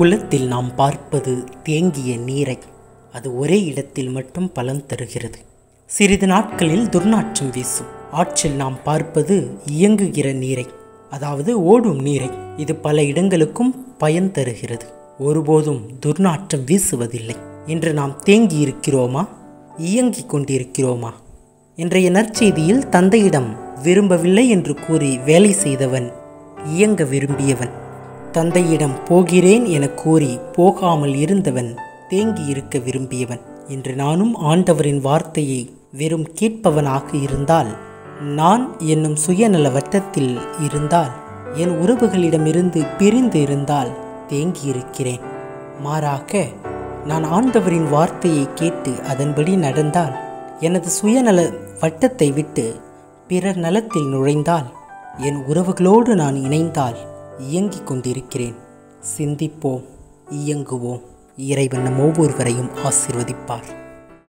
குளத்தில் நாம் பார்ப்பது தேங்கிய நீரை அது ஒரே இடத்தில் மட்டும் பலன் தருகிறது சிறிது நாட்களில் துர்நாற்றம் வீசும் ஆற்றில் நாம் பார்ப்பது இயங்குகிற நீரை அதாவது ஓடும் நீரை இது பல இடங்களுக்கும் பயன் தருகிறது ஒருபோதும் துர்நாற்றம் வீசுவதில்லை இன்று நாம் தேங்கி இருக்கிறோமா இயங்கிக் கொண்டிருக்கிறோமா இன்றைய நற்செய்தியில் தந்தையிடம் விரும்பவில்லை என்று கூறி வேலை செய்தவன் இயங்க விரும்பியவன் தந்தையிடம் போகிறேன் என கூறி போகாமல் இருந்தவன் தேங்கி இருக்க விரும்பியவன் இன்று நானும் ஆண்டவரின் வார்த்தையை வெறும் கேட்பவனாக இருந்தால் நான் என்னும் சுயநல வட்டத்தில் இருந்தால் என் உறவுகளிடமிருந்து பிரிந்து இருந்தால் தேங்கி இருக்கிறேன் மாறாக நான் ஆண்டவரின் வார்த்தையை கேட்டு அதன்படி நடந்தால் எனது சுயநல வட்டத்தை விட்டு பிறர் நலத்தில் நுழைந்தால் என் உறவுகளோடு நான் இணைந்தால் இயங்கிக் கொண்டிருக்கிறேன் சிந்திப்போம் இயங்குவோம் இறைவன் நம் ஒவ்வொருவரையும் ஆசிர்வதிப்பார்